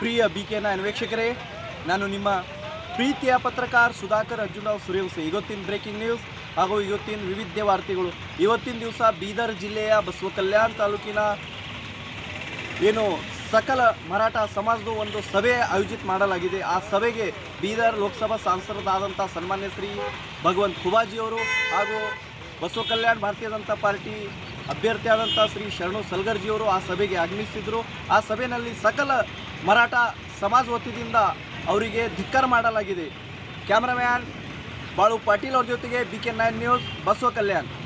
ಪ್ರಿಯ B K nine ವೀಕ್ಷಕರೇ ನಾನು ನಿಮ್ಮ ಪ್ರೀತಿಯ ಪತ್ರಕಾರ ಸುಧಾಕರ್ ಅರ್ಜುನರಾವ್ ಸೂರ್ಯವಂಶಿ ಇವತ್ತಿನ ಬ್ರೇಕಿಂಗ್ ನ್ಯೂಸ್ ಹಾಗೂ ಇವತ್ತಿನ ವಿವಿಧ ವಾರ್ತೆಗಳು ಇವತ್ತಿನ ದಿವಸ ಬೀದರ್ ಜಿಲ್ಲೆಯ ಬಸವ ಕಲ್ಯಾಣ ತಾಲೂಕಿನ ಏನು ಸಕಲ ಮರಾಠ ಸಮಾಜದ ಒಂದು ಸಭೆ ಆಯೋಜಿತ ಮಾಡಲಾಗಿದೆ ಆ ಸಭೆಗೆ ಬೀದರ್ ಲೋಕಸಭಾ ಸಾಂಸದರಾದಂಥ ಸನ್ಮಾನ್ಯ ಶ್ರೀ ಭಗವಂತ್ ಖುಬಾಜಿಯವರು ಹಾಗೂ ಬಸವ ಕಲ್ಯಾಣ ಭಾರತೀಯ ಜನತಾ ಪಾರ್ಟಿ ಅಭ್ಯರ್ಥಿಯಾದಂಥ ಶ್ರೀ ಶರಣು ಸಲ್ಗರ್ಜಿಯವರು ಆ ಸಭೆಗೆ ಆಗಮಿಸಿದ್ರು ಆ ಸಭೆಯಲ್ಲಿ ಸಕಲ ಮರಾಠ ಸಮಾಜ ವತಿಯಿಂದ ಅವರಿಗೆ ಧಿಕ್ಕಾರ ಮಾಡಲಾಗಿದೆ ಕ್ಯಾಮ್ರಾಮ್ಯಾನ್ ಬಾಳು ಪಾಟೀಲ್ ಅವ್ರ ಜೊತೆಗೆ B K nine news Basava Kalyan